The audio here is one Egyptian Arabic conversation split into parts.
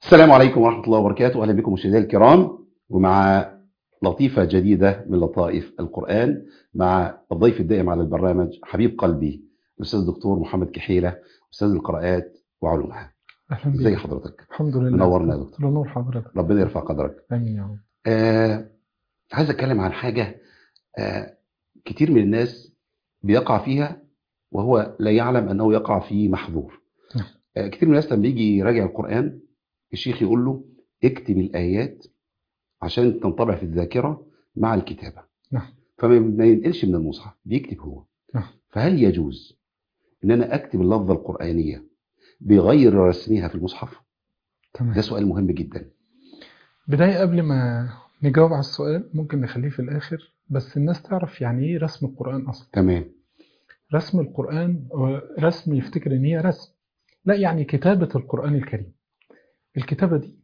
السلام عليكم ورحمة الله وبركاته أهلا بكم مشاهدينا الكرام ومع لطيفة جديدة من لطائف القرآن مع الضيف الدائم على البرنامج حبيب قلبي الأستاذ الدكتور محمد كحيلة أستاذ القراءات وعلومها اهلا بك ازي حضرتك الحمد لله منورنا يا دكتور نور حضرتك ربنا يرفع قدرك امين يا رب آه عايز أتكلم عن حاجة آه كتير من الناس بيقع فيها وهو لا يعلم أنه يقع في محظور نعم. آه كتير من الناس لما يجي يراجع القرآن الشيخ يقول له اكتب الآيات عشان تنطبع في الذاكرة مع الكتابة نعم. فما ما ينقلش من المصحف بيكتب هو نعم. فهل يجوز ان انا اكتب اللفظة القرآنية بغير رسمها في المصحف ده تمام سؤال مهم جدا بداية قبل ما نجاوب على السؤال ممكن نخليه في الآخر بس الناس تعرف يعني إيه رسم القرآن أصلا تمام رسم القرآن هو رسم يفتكر إن هي رسم لا يعني كتابة القرآن الكريم الكتابة دي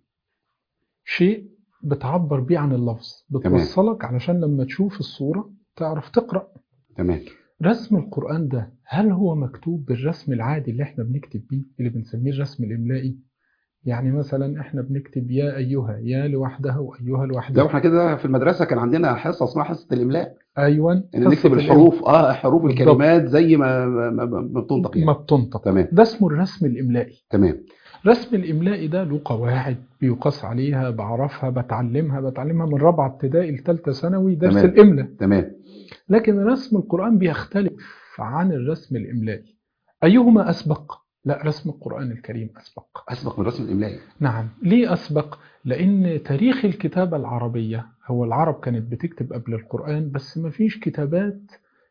شيء بتعبر بيه عن اللفظ بتوصلك علشان لما تشوف الصورة تعرف تقرأ تمام رسم القرآن ده هل هو مكتوب بالرسم العادي اللي احنا بنكتب بيه اللي بنسميه الرسم الإملائي يعني مثلا احنا بنكتب يا أيها يا لوحدها وأيها لو لوحدها احنا كده في المدرسة كان عندنا حصة اسمها حصة الإملاء أيوة ان قصة نكتب الإم- الحروف اه حروف بالضبط. الكلمات زي ما ما, ما, ما بتنطق ما يعني بتنطق تمام ده اسمه الرسم الإملائي تمام رسم الإملائي ده له قواعد بيقاس عليها بعرفها بتعلمها بتعلمها من رابعة ابتدائي لثالثة ثانوي درس تمام. الإملاء تمام لكن رسم القرآن بيختلف عن الرسم الإملائي أيهما أسبق؟ لا رسم القرآن الكريم أسبق اسبق من الرسم الإملائي نعم ليه أسبق؟ لأن تاريخ الكتابة العربية هو العرب كانت بتكتب قبل القرآن بس ما فيش كتابات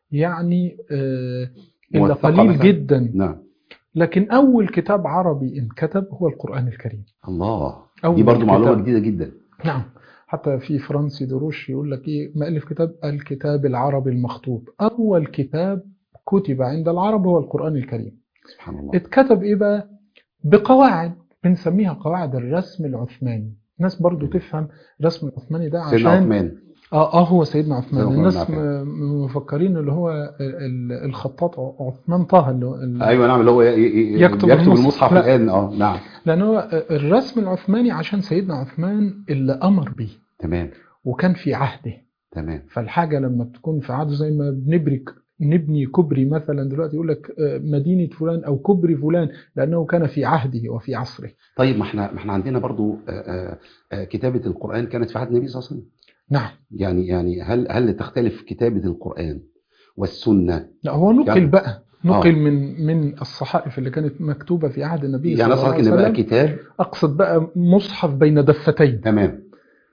يعني آه، إلا موثقة قليل مثلاً. جدا نعم لكن أول كتاب عربي انكتب هو القرآن الكريم الله أول دي برضو معلومة كتاب. جديدة جدا نعم حتى في فرنسي دروش يقول لك ايه مؤلف كتاب الكتاب العربي المخطوط اول كتاب كتب عند العرب هو القران الكريم سبحان الله اتكتب ايه بقى بقواعد بنسميها قواعد الرسم العثماني الناس برضو تفهم الرسم العثماني ده عشان سيدنا عثمان اه اه هو سيدنا عثمان سيدنا الناس عثمان، م- مفكرين اللي هو ال- ال- الخطاط عثمان طه اللي هو ال- ايوه نعم اللي هو ي- ي- يكتب يكتب المصحف. المصحف لا. الان اه نعم لان هو الرسم العثماني عشان سيدنا عثمان اللي امر بيه تمام وكان في عهده تمام فالحاجة لما بتكون في عهده زي ما بنبري نبني كوبري مثلا دلوقتي يقول لك آه، مدينة فلان أو كوبري فلان لأنه كان في عهده وفي عصره طيب ما احنا ما احنا عندنا برضو آه، آه، آه، كتابة القرآن كانت في عهد النبي صلى الله عليه وسلم نعم يعني يعني هل هل تختلف كتابة القرآن والسنة لا هو نقل يعني- بقى نقل آه. من من الصحائف اللي كانت مكتوبة في عهد النبي يعني صلى الله اصلا عليه ان بقى وسلم كتاب أقصد بقى مصحف بين دفتين تمام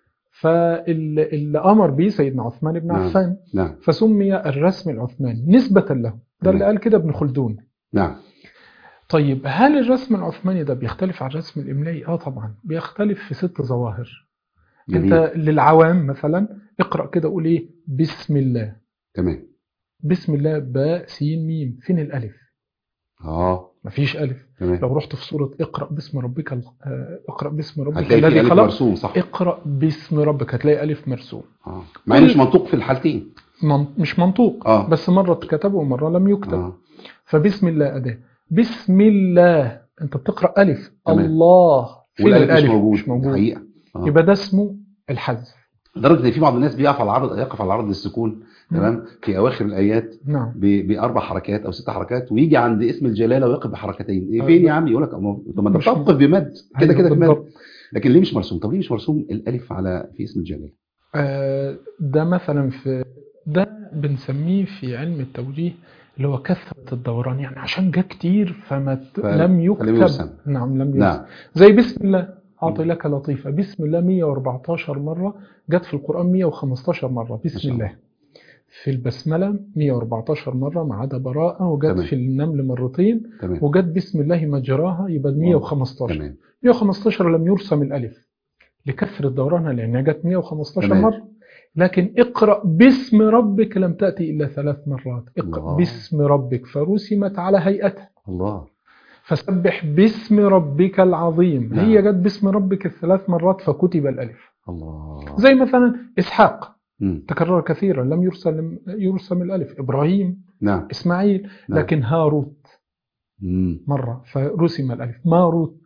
فاللي اللي أمر به سيدنا عثمان بن نعم. عفان نعم فسمي الرسم العثماني نسبة له ده اللي تمام. قال كده ابن خلدون نعم طيب هل الرسم العثماني ده بيختلف عن الرسم الإملائي؟ اه طبعا بيختلف في ست ظواهر جميل انت للعوام مثلا اقرأ كده قول ايه بسم الله تمام بسم الله باء سين ميم فين الألف اه مفيش ألف تمام لو رحت في سورة اقرأ باسم ربك ال- آه، اقرأ باسم ربك هتلاقي في الذي ألف خلق مرسوم صح اقرأ باسم ربك هتلاقي ألف مرسوم اه مع انه مش منطوق في الحالتين من- مش منطوق اه بس مرة اتكتب ومرة لم يكتب اه فبسم الله أداة بسم الله انت بتقرأ ألف تمام. الله فين والالف مش الألف موجود مش موجود حقيقة آه. يبقى ده اسمه الحذف لدرجة ان في بعض الناس بيقف على العرض يقف على عرض السكون تمام في اواخر الايات نعم ب- باربع حركات او ست حركات ويجي عند اسم الجلاله ويقف بحركتين إيه آه. فين يا عم يقول لك أما- طب ما انت مش- بتوقف بمد كده أيوة كده في مد بالضبط. لكن ليه مش مرسوم طب ليه مش مرسوم الالف على في اسم الجلاله آه، ده مثلا في ده بنسميه في علم التوجيه اللي هو كثرة الدوران يعني عشان جه كتير فما ت- ف- لم يكتب فلم يرسم. نعم لم يرسم نعم زي بسم الله أعطي لك لطيفة بسم الله 114 مرة جت في القرآن 115 مرة ما بسم شاء الله. الله في البسملة 114 مرة ما عدا براءة وجت تمام. في النمل مرتين تمام وجت بسم الله مجراها يبقى 115 تمام 115 لم يرسم الألف لكثرة دورانها لأنها جت 115 تمام. مرة لكن اقرأ باسم ربك لم تأتي إلا ثلاث مرات اقرأ الله. باسم ربك فرسمت على هيئتها الله فسبح باسم ربك العظيم نعم. هي جت باسم ربك الثلاث مرات فكتب الألف الله زي مثلا إسحاق مم. تكرر كثيرا لم يرسم يرسم الألف إبراهيم نعم إسماعيل نعم. لكن هاروت مم. مرة فرسم الألف ماروت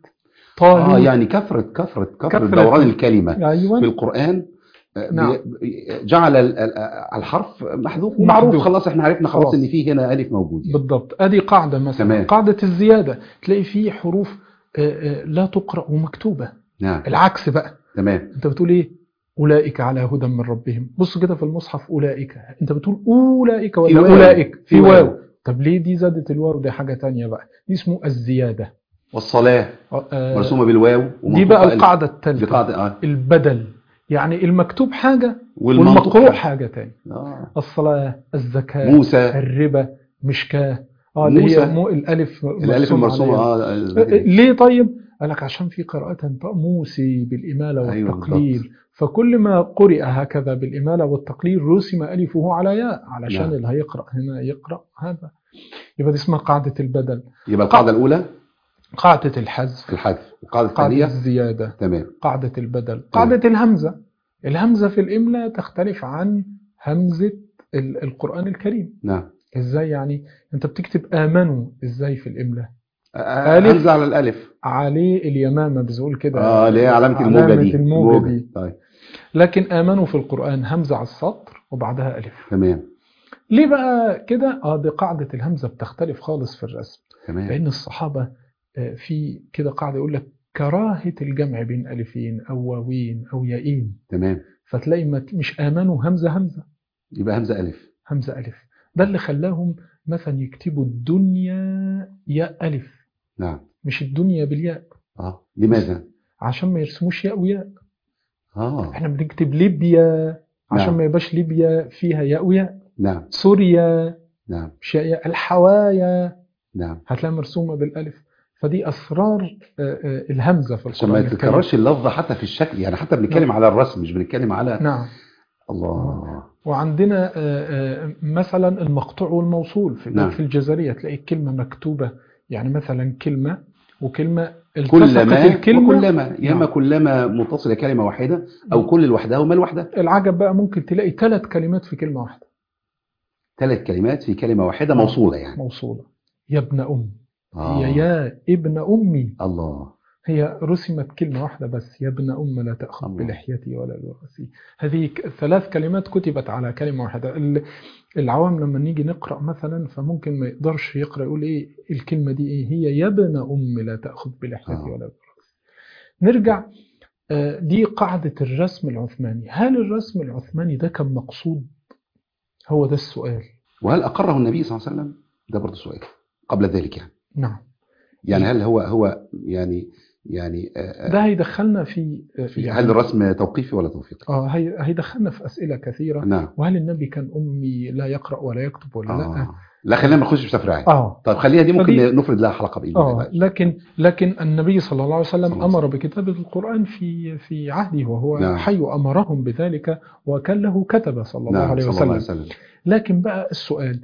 طالوت اه يعني كثرة كثرة كثرة كثرة. دوران الكلمة في ايوه القرآن آه، بي- نعم. بي- جعل ال- ال- الحرف محذوف ومعروف محذوف. خلاص احنا عرفنا خلاص خلاص. ان في هنا الف موجود يعني. بالضبط ادي قاعده مثلا تمام. قاعده الزياده تلاقي فيه حروف آه، آه، لا تقرا ومكتوبه نعم العكس بقى تمام انت بتقول ايه اولئك على هدى من ربهم بص كده في المصحف اولئك انت بتقول اولئك ولا في واو. اولئك في في واو. واو طب ليه دي زادت الواو دي حاجه تانية بقى دي اسمه الزياده والصلاة آه، مرسومة بالواو دي ومنطوقة بقى ألف. القاعده دي الثالثه قاعدة اه البدل يعني المكتوب حاجه والمنطوق والمقروء حاجه تانية آه. الصلاه الزكاه موسى الربا مشكاه اه اللي موسى. هي مو الالف الالف مرسوم المرسومة عليها. اه ليه طيب؟ قال لك عشان في قراءة تنطق موسي بالإمالة أيوة والتقليل فكل ما قرئ هكذا بالإمالة والتقليل رسم ألفه على ياء علشان نعم. اللي هيقرأ هنا يقرأ هذا يبقى دي اسمها قاعدة البدل يبقى القاعدة الأولى قاعدة الحذف الحذف القاعدة قاعدة الثانية الزيادة تمام قاعدة البدل قاعدة الهمزة الهمزة في الإملاء تختلف عن همزة ال- القرآن الكريم نعم ازاي يعني انت بتكتب آمنوا ازاي في الإملاء آه، ألف. همزة على الألف عليه اليمامة بزقول كده اه اللي هي علامة الموجة دي الموجة دي طيب لكن آمنوا في القرآن همزة على السطر وبعدها ألف تمام ليه بقى كده؟ اه دي قاعدة الهمزة بتختلف خالص في الرسم تمام لأن الصحابة آه، في كده قاعدة يقول لك كراهة الجمع بين ألفين أو واوين أو يائين تمام فتلاقي ما- مش آمنوا همزة همزة يبقى همزة ألف همزة ألف ده اللي خلاهم مثلا يكتبوا الدنيا ياء ألف نعم مش الدنيا بالياء اه لماذا؟ عشان ما يرسموش ياء وياء اه احنا بنكتب ليبيا عشان نعم. ما يبقاش ليبيا فيها ياء وياء نعم سوريا نعم مش ياء الحوايا نعم هتلاقيها مرسومه بالالف فدي اسرار آه، آه، الهمزه في عشان ما القران الكريم تتكررش اللفظة حتى في الشكل يعني حتى بنتكلم على الرسم مش بنتكلم على نعم الله وعندنا آه، آه، مثلا المقطوع والموصول في نعم. في الجزريه تلاقي الكلمه مكتوبه يعني مثلا كلمه وكلمه كلما التصقت الكلمه وكلما يا اما نعم. كلما متصلة كلمة واحدة أو كل لوحدها وما لوحدها العجب بقى ممكن تلاقي ثلاث كلمات في كلمه واحده ثلاث كلمات في كلمة واحدة موصولة يعني موصوله يا ابن ام آه. هي يا ابن امي الله هي رسمت كلمة واحدة بس يا ابن أم لا تأخذ الله. بلحيتي ولا برأسي هذه ك- ثلاث كلمات كتبت على كلمة واحدة ال- العوام لما نيجي نقرأ مثلا فممكن ما يقدرش يقرأ يقول إيه الكلمة دي إيه هي يا ابن أم لا تأخذ بلحيتي آه. ولا برأسي نرجع آه، دي قاعدة الرسم العثماني هل الرسم العثماني ده كان مقصود هو ده السؤال وهل أقره النبي صلى الله عليه وسلم ده برضه سؤال قبل ذلك يعني نعم يعني هل هو هو يعني يعني آه، ده هيدخلنا في آه، في يعني هل الرسم توقيفي ولا توفيقي؟ اه هي- هيدخلنا في أسئلة كثيرة نعم وهل النبي كان أمي لا يقرأ ولا يكتب ولا لا آه. لا خلينا ما نخش في تفريعات آه طيب خليها دي ممكن فدي- نفرد لها حلقة بإذن آه الله لكن لكن النبي صلى الله عليه صلى وسلم الله عليه أمر بكتابة القرآن في في عهده وهو نعم. حي أمرهم بذلك وكان له كتب صلى الله نعم عليه صلى الله عليه وسلم وسلم لكن بقى السؤال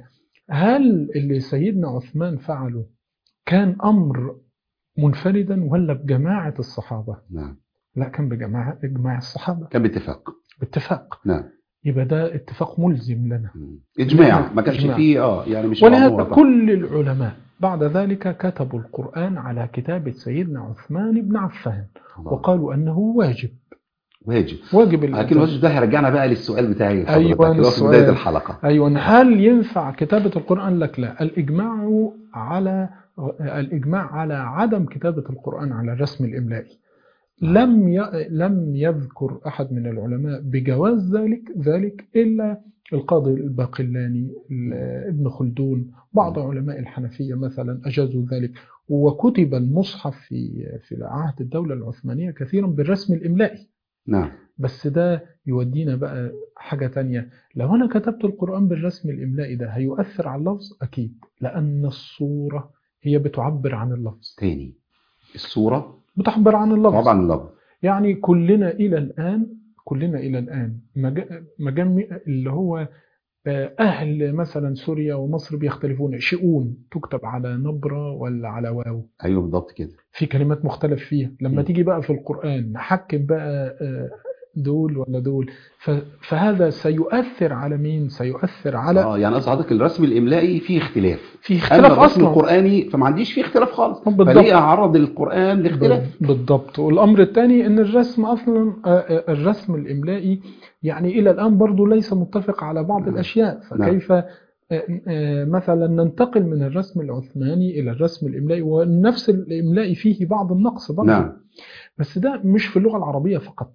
هل اللي سيدنا عثمان فعله كان أمر منفردا ولا بجماعة الصحابة؟ نعم لا كان بجماعة إجماع الصحابة كان باتفاق باتفاق نعم يبقى ده اتفاق ملزم لنا مم. إجماع نعم، ما كانش إجماع. فيه اه يعني مش ولهذا موضوع كل العلماء بعد ذلك كتبوا القرآن على كتابة سيدنا عثمان بن عفان الله. وقالوا أنه واجب واجب واجب لكن الإنسان. الواجب ده هيرجعنا بقى للسؤال بتاعي لحضرتك، أيوة، اللي هو في السؤال. بداية الحلقة أيوة هل ينفع كتابة القرآن لك لا الإجماع على الإجماع على عدم كتابة القرآن على الرسم الإملائي لم ي... لم يذكر أحد من العلماء بجواز ذلك ذلك إلا القاضي الباقلاني ال- ابن خلدون بعض علماء الحنفية مثلا أجازوا ذلك وكتب المصحف في في عهد الدولة العثمانية كثيرا بالرسم الإملائي نعم بس ده يودينا بقى حاجة تانية لو أنا كتبت القرآن بالرسم الإملائي ده هيؤثر على اللفظ أكيد لأن الصورة هي بتعبر عن اللفظ تاني الصورة بتعبر عن اللفظ طبعا اللفظ يعني كلنا إلى الآن كلنا إلى الآن مج- مجمع اللي هو آه، أهل مثلا سوريا ومصر بيختلفون شؤون تكتب على نبرة ولا على واو ايوه بالضبط كده في كلمات مختلف فيها لما م. تيجي بقى في القرآن نحكم بقى آه، دول ولا دول ف- فهذا سيؤثر على مين سيؤثر على اه يعني قصد حضرتك الرسم الاملائي فيه اختلاف في اما اختلاف الرسم اصلا القراني فما عنديش فيه اختلاف خالص بالضبط. فليه اعرض القران لاختلاف بالضبط والامر الثاني ان الرسم اصلا آه، آه، الرسم الاملائي يعني الى الان برضه ليس متفق على بعض نعم. الاشياء فكيف آه، آه، مثلا ننتقل من الرسم العثماني الى الرسم الاملائي والنفس الاملائي فيه بعض النقص برضه نعم بس ده مش في اللغه العربيه فقط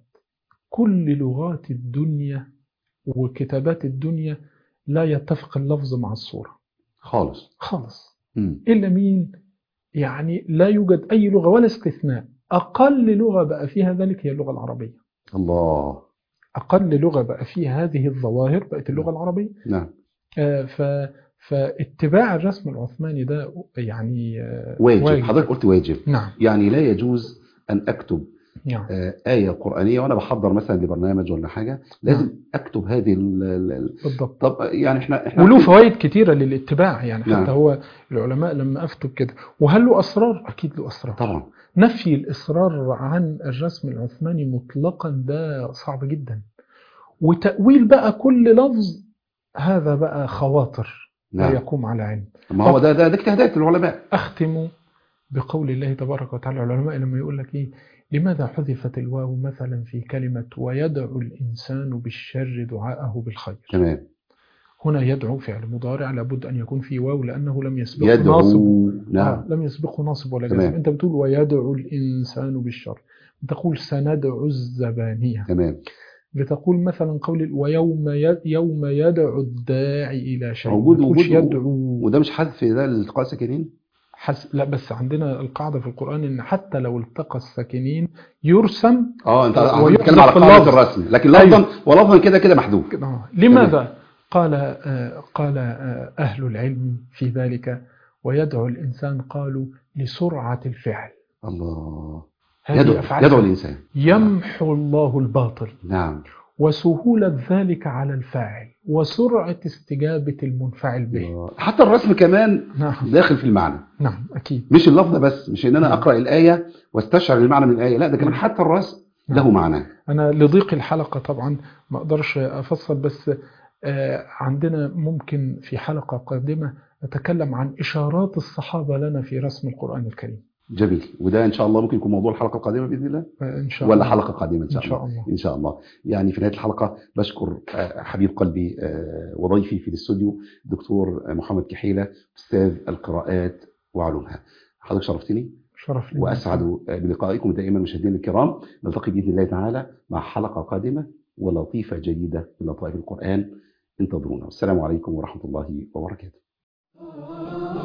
كل لغات الدنيا وكتابات الدنيا لا يتفق اللفظ مع الصوره خالص خالص مم. إلا مين؟ يعني لا يوجد أي لغة ولا استثناء أقل لغة بقى فيها ذلك هي اللغة العربية الله أقل لغة بقى فيها هذه الظواهر بقت اللغة العربية نعم آه، ف فاتباع الرسم العثماني ده يعني آه، واجب حضرتك قلت واجب نعم يعني لا يجوز ان اكتب نعم آه، آية قرآنية وأنا بحضر مثلا لبرنامج ولا حاجة لازم نعم. أكتب هذه ال ال ال بالضبط طب يعني إحنا إحنا وله فوائد كتيرة للاتباع يعني حتى نعم. هو العلماء لما أفتوا كده وهل له أسرار؟ أكيد له أسرار طبعا نفي الإصرار عن الرسم العثماني مطلقا ده صعب جدا وتأويل بقى كل لفظ هذا بقى خواطر لا نعم يقوم على علم ما هو ده ده, ده اجتهادات العلماء أختم بقول الله تبارك وتعالى العلماء لما يقول لك إيه لماذا حذفت الواو مثلا في كلمة ويدعو الإنسان بالشر دعاءه بالخير تمام هنا يدعو فعل مضارع لابد أن يكون في واو لأنه لم يسبقه ناصب يدعو آه نعم لم يسبقه ناصب ولا تمام. جزم أنت بتقول ويدعو الإنسان بالشر بتقول سندعو الزبانية تمام بتقول مثلا قول ويوم ي- يوم يدعو الداعي إلى شيء موجود- ما تقولش موجود- يدعو وده مش حذف ده التقاء ساكنين حس... لا بس عندنا القاعدة في القرآن إن حتى لو التقى الساكنين يرسم اه انت ويحذف حضرتك بتتكلم على في قاعده اللفظ. الرسم لكن لفظا ولفظا كده كده محذوف كده. آه. لماذا قال آه، قال آه، أهل العلم في ذلك ويدعو الإنسان قالوا لسرعة الفعل الله هذه يدعو أفعال يدعو الانسان يمحو الله الباطل نعم وسهولة ذلك على الفاعل وسرعة استجابة المنفعل به الله. حتى الرسم كمان نعم داخل في المعنى نعم أكيد مش اللفظ بس مش ان انا نعم. اقرا الايه واستشعر المعنى من الايه لا ده كمان حتى الرسم له معنى أنا لضيق الحلقة طبعا ما أقدرش أفصل بس آه، عندنا ممكن في حلقة قادمة نتكلم عن إشارات الصحابة لنا في رسم القرآن الكريم جميل وده ان شاء الله ممكن يكون موضوع الحلقه القادمه باذن الله آه، إن شاء ولا الله حلقه قادمه ان شاء, إن شاء الله الله ان شاء الله يعني في نهايه الحلقه بشكر آه، حبيب قلبي آه، وضيفي في الاستوديو دكتور محمد كحيله استاذ القراءات وعلومها حضرتك شرفتني شرف لي واسعد بلقائكم دائما مشاهدينا الكرام نلتقي باذن الله تعالى مع حلقه قادمه ولطيفه جديده من لطائف القران انتظرونا والسلام عليكم ورحمه الله وبركاته